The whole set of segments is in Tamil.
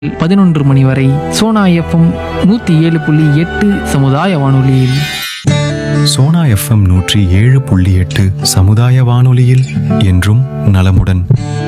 பதினொன்று மணி வரை சோனா எஃப்எம் நூற்றி ஏழு புள்ளி எட்டு சமுதாய வானொலியில் சோனா எஃப்எம் நூற்றி ஏழு புள்ளி எட்டு சமுதாய வானொலியில் என்றும் நலமுடன்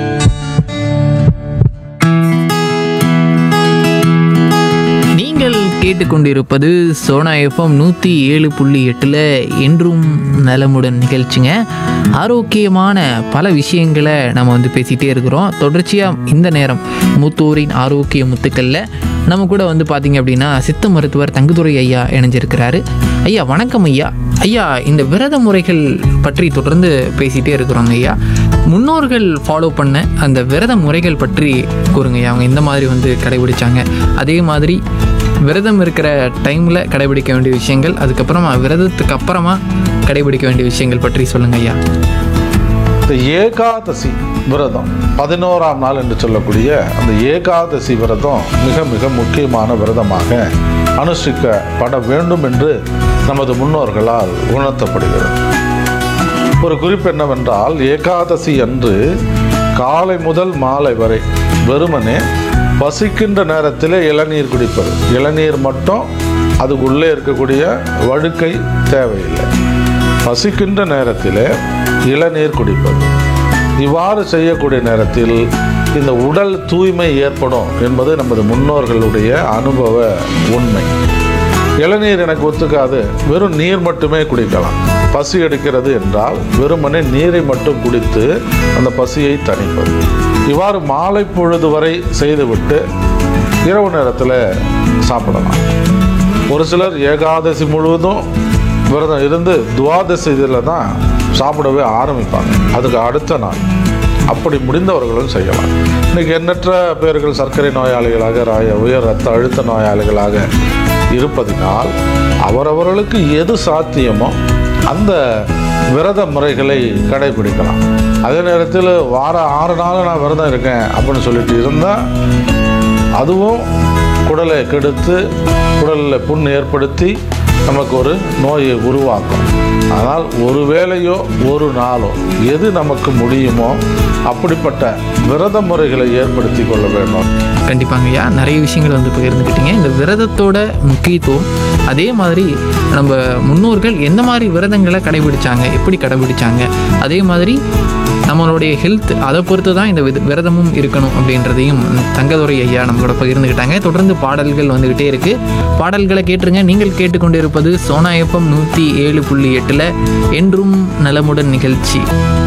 நீங்கள் கேட்டுக்கொண்டிருப்பது சோனா எஃப்எம் நூற்றி ஏழு புள்ளி எட்டில் என்றும் நலமுடன் நிகழ்ச்சிங்க ஆரோக்கியமான பல விஷயங்களை நம்ம வந்து பேசிகிட்டே இருக்கிறோம் தொடர்ச்சியாக இந்த நேரம் மூத்தோரின் ஆரோக்கிய முத்துக்களில் நம்ம கூட வந்து பார்த்தீங்க அப்படின்னா சித்த மருத்துவர் தங்குதுரை ஐயா இணைஞ்சிருக்கிறாரு ஐயா வணக்கம் ஐயா ஐயா இந்த விரத முறைகள் பற்றி தொடர்ந்து பேசிகிட்டே இருக்கிறோங்க ஐயா முன்னோர்கள் ஃபாலோ பண்ண அந்த விரத முறைகள் பற்றி கூறுங்க ஐயா அவங்க எந்த மாதிரி வந்து கடைபிடிச்சாங்க அதே மாதிரி விரதம் இருக்கிற டைமில் கடைபிடிக்க வேண்டிய விஷயங்கள் அதுக்கப்புறமா விரதத்துக்கு அப்புறமா கடைபிடிக்க வேண்டிய விஷயங்கள் பற்றி சொல்லுங்க ஐயா இந்த ஏகாதசி விரதம் பதினோராம் நாள் என்று சொல்லக்கூடிய அந்த ஏகாதசி விரதம் மிக மிக முக்கியமான விரதமாக அனுஷ்டிக்கப்பட வேண்டும் என்று நமது முன்னோர்களால் உணர்த்தப்படுகிறது ஒரு குறிப்பு என்னவென்றால் ஏகாதசி அன்று காலை முதல் மாலை வரை வெறுமனே பசிக்கின்ற நேரத்தில் இளநீர் குடிப்பது இளநீர் மட்டும் அதுக்குள்ளே இருக்கக்கூடிய வழுக்கை தேவையில்லை பசிக்கின்ற நேரத்தில் இளநீர் குடிப்பது இவ்வாறு செய்யக்கூடிய நேரத்தில் இந்த உடல் தூய்மை ஏற்படும் என்பது நமது முன்னோர்களுடைய அனுபவ உண்மை இளநீர் எனக்கு ஒத்துக்காது வெறும் நீர் மட்டுமே குடிக்கலாம் பசி எடுக்கிறது என்றால் வெறுமனே நீரை மட்டும் குடித்து அந்த பசியை தணிப்பது இவ்வாறு மாலை பொழுது வரை செய்துவிட்டு இரவு நேரத்தில் சாப்பிடலாம் ஒரு சிலர் ஏகாதசி முழுவதும் விரதம் இருந்து துவாதசி இதில் தான் சாப்பிடவே ஆரம்பிப்பாங்க அதுக்கு அடுத்த நாள் அப்படி முடிந்தவர்களும் செய்யலாம் இன்னைக்கு எண்ணற்ற பேர்கள் சர்க்கரை நோயாளிகளாக ராய உயர் ரத்த அழுத்த நோயாளிகளாக இருப்பதினால் அவரவர்களுக்கு எது சாத்தியமோ அந்த விரத முறைகளை கடைபிடிக்கலாம் அதே நேரத்தில் வாரம் ஆறு நாள் நான் விரதம் இருக்கேன் அப்படின்னு சொல்லிட்டு இருந்தால் அதுவும் குடலை கெடுத்து குடலில் புண் ஏற்படுத்தி நமக்கு ஒரு நோயை உருவாக்கும் ஆனால் ஒரு வேளையோ ஒரு நாளோ எது நமக்கு முடியுமோ அப்படிப்பட்ட விரத முறைகளை ஏற்படுத்தி கொள்ள வேண்டும் கண்டிப்பாங்க ஐயா நிறைய விஷயங்கள் வந்து பகிர்ந்துக்கிட்டீங்க இந்த விரதத்தோட முக்கியத்துவம் அதே மாதிரி நம்ம முன்னோர்கள் எந்த மாதிரி விரதங்களை கடைபிடிச்சாங்க எப்படி கடைபிடிச்சாங்க அதே மாதிரி நம்மளுடைய ஹெல்த் அதை பொறுத்து தான் இந்த வித- விரதமும் இருக்கணும் அப்படின்றதையும் தங்கதுரை ஐயா நம்ம கூட பகிர்ந்துக்கிட்டாங்க தொடர்ந்து பாடல்கள் வந்துக்கிட்டே இருக்கு பாடல்களை கேட்டுருங்க நீங்கள் கேட்டுக்கொண்டிருப்பது சோனா எஃப்எம் நூற்றி ஏழு புள்ளி எட்டில் என்றும் நலமுடன் நிகழ்ச்சி